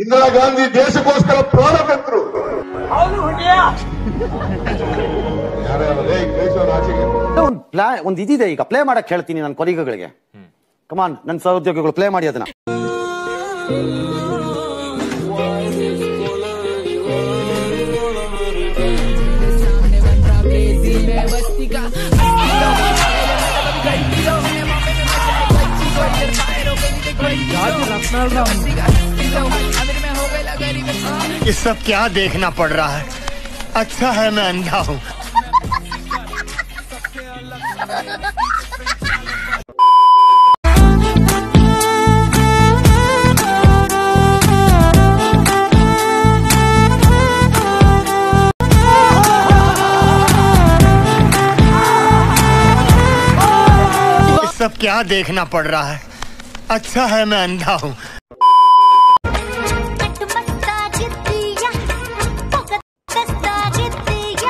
ಇಂದಿರಾ ಗಾಂಧಿ ದೇಶಕ್ಕೋಸ್ಕರ ಪ್ರಾಣ ತೆತ್ತರು ಯಾರ್ಯಾರೇ ಕಳಿಸೋರು ಆಚೆಗೆ ಒಂದು ಪ್ಲಾ ಒಂದು ಇದಿದೆ ಈಗ ಪ್ಲೇ ಮಾಡಕ್ ಹೇಳ್ತೀನಿ ನನ್ನ ಕೊಲಿಗಗಳಿಗೆ ಕಮಾನ್ ನನ್ನ ಸಹೋದ್ಯೋಗಿಗಳು ಪ್ಲೇ ಮಾಡಿ ಅದನ್ನ ये सब क्या देखना पड़ रहा है अच्छा है मैं अंधा हूँ ये सब क्या देखना पड़ रहा है अच्छा है मैं अंधा हूँ ಕಟ್ಟುಮಸ್ತಾಗಿದ್ದೀಯ ಪೊಗತ್ತಾಗಿದ್ದೀಯ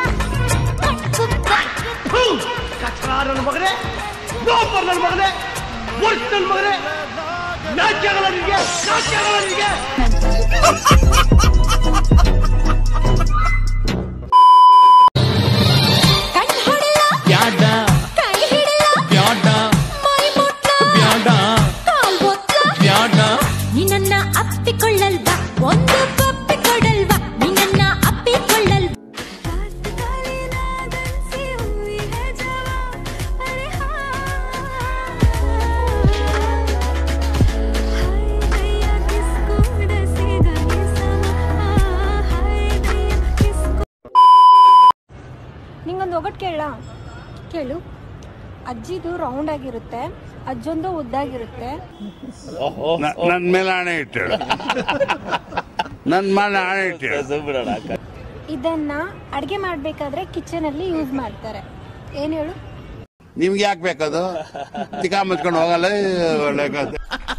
ಕಣ್ ಹೊಡೆಯ ಬ್ಯಾಡ ಕೈ ಹಿಡಿಯ ಬ್ಯಾಡ ಮೈ ಮುಟ್ಲ ಬ್ಯಾಡ ಕಾಲ್ ಒತ್ಲ ಬ್ಯಾಡ ನಿನ್ನನ್ನ ಅಪ್ಪಿಕೊಳ್ಳಲ್ವಾ ಒಂದು ಕಪ್ಪಿ ಕೊಡಲ್ವಾ ನಿನ್ನನ್ನ ಅಪ್ಪಿಕೊಳ್ಳಲ್ವಾ ನಿಂಗೊಂದು ಒಗಟ್ ಕೇಳ ಕೇಳು ಅಜ್ಜಿದು ರೌಂಡ್ ಆಗಿರುತ್ತೆ ಅಜ್ಜೊಂದು ಉದ್ದಾಗಿರುತ್ತೆ ನನ್ ಮೇಲೆ ಆಣೆ ಇಟ್ಟು ನನ್ ಮೇಲೆ ಆಣೆ ಇಟ್ಟು ಇದನ್ನ ಅಡ್ಗೆ ಮಾಡ್ಬೇಕಾದ್ರೆ ಕಿಚನ್ ಅಲ್ಲಿ ಯೂಸ್ ಮಾಡ್ತಾರೆ ಏನ್ ಹೇಳು ನಿಮ್ಗೆ ಯಾಕೆ ಬೇಕದು ತಿಕಾ ಮುಚ್ಕೊಂಡು ಹೋಗಲ್ಲ ಒಳ್ಳೆ ಕಥೆ.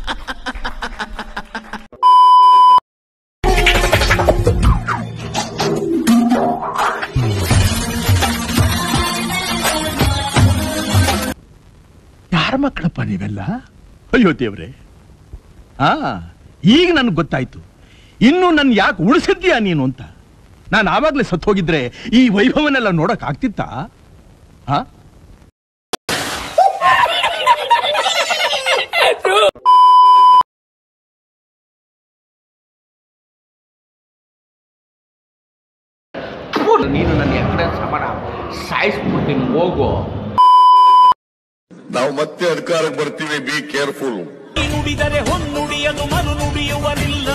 ಯಾರ ಮಕ್ಕಳಪ್ಪ ನೀವೆಲ್ಲ ಅಯ್ಯೋ ದೇವ್ರೆ ಆ ಈಗ ನನ್ಗೆ ಗೊತ್ತಾಯ್ತು ಇನ್ನು ನನ್ ಯಾಕೆ ಉಳಿಸಿದ್ಯಾ ನೀನು ಅಂತ ನಾನು ಆವಾಗ್ಲೇ ಸತ್ತು ಹೋಗಿದ್ರೆ ಈ ವೈಭವನೆಲ್ಲ ನೋಡಕ್ ಆಗ್ತಿತ್ತಾ ಆ ನೀನು ನನ್ನ ಎಕಡೆ ಸಮಾನ ಸಾಯಿಸ್ಬಿಡ್ತೀನಿ ಹೋಗು ನಾವು ಮತ್ತೆ ಅಧಿಕಾರಕ್ಕೆ ಬರ್ತೀವಿ ಬಿ ಕೇರ್ಫುಲ್ ನುಡಿದರೆ ಹೊನ್ನುಡಿಯದು ಮರು ನುಡಿಯುವರಿಲ್ಲ